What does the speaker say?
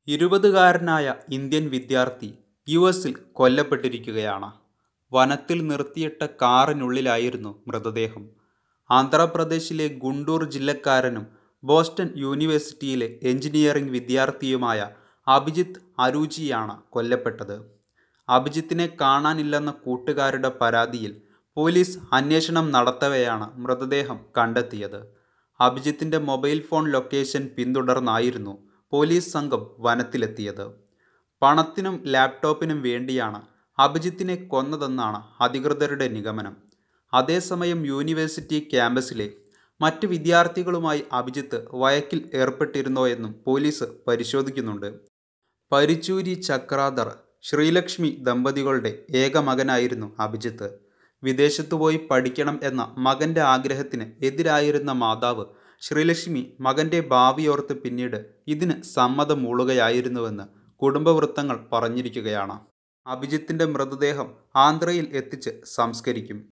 ഇരുപതുകാരനായ Indian വിദ്യാർത്ഥി U എസിൽ കൊല്ലപ്പെട്ടിരിക്കുകയാണ് വനത്തിൽ നിർത്തിയിട്ട കാറിനുള്ളിലായിരുന്നു മൃതദേഹം ആന്ധ്രാപ്രദേശിലെ ഗുണ്ടൂർ ജില്ലക്കാരനും ബോസ്റ്റൺ യൂണിവേഴ്സിറ്റിയിലെ എഞ്ചിനീയറിംഗ് വിദ്യാർത്ഥിയുമായ അഭിജിത്ത് അരൂജിയാണ് കൊല്ലപ്പെട്ടത് അഭിജിത്തിനെ കാണാനില്ലെന്ന കൂട്ടുകാരുടെ പരാതിയിൽ പോലീസ് അന്വേഷണം നടത്തവെയാണ് മൃതദേഹം കണ്ടെത്തിയത് അഭിജിത്തിന്റെ മൊബൈൽ ഫോൺ ലൊക്കേഷൻ പിന്തുടർന്നായിരുന്നു പോലീസ് സംഘം വനത്തിലെത്തിയത് പണത്തിനും ലാപ്ടോപ്പിനും വേണ്ടിയാണ് അഭിജിത്തിനെ കൊന്നതെന്നാണ് അധികൃതരുടെ നിഗമനം അതേസമയം യൂണിവേഴ്സിറ്റി ക്യാമ്പസിലെ മറ്റ് വിദ്യാർത്ഥികളുമായി അഭിജിത്ത് വഴക്കിൽ ഏർപ്പെട്ടിരുന്നോയെന്നും പോലീസ് പരിശോധിക്കുന്നുണ്ട് പരിച്ചൂരി ചക്രാധർ ശ്രീലക്ഷ്മി ദമ്പതികളുടെ ഏക മകനായിരുന്നു അഭിജിത്ത് വിദേശത്തു പോയി പഠിക്കണം എന്ന മകന്റെ ആഗ്രഹത്തിന് എതിരായിരുന്ന മാതാവ് ശ്രീലക്ഷ്മി മകന്റെ ഭാവിയോർത്ത് പിന്നീട് ഇതിന് സമ്മതം മൂളുകയായിരുന്നുവെന്ന് കുടുംബവൃത്തങ്ങൾ പറഞ്ഞിരിക്കുകയാണ് അഭിജിത്തിന്റെ മൃതദേഹം ആന്ധ്രയിൽ എത്തിച്ച് സംസ്കരിക്കും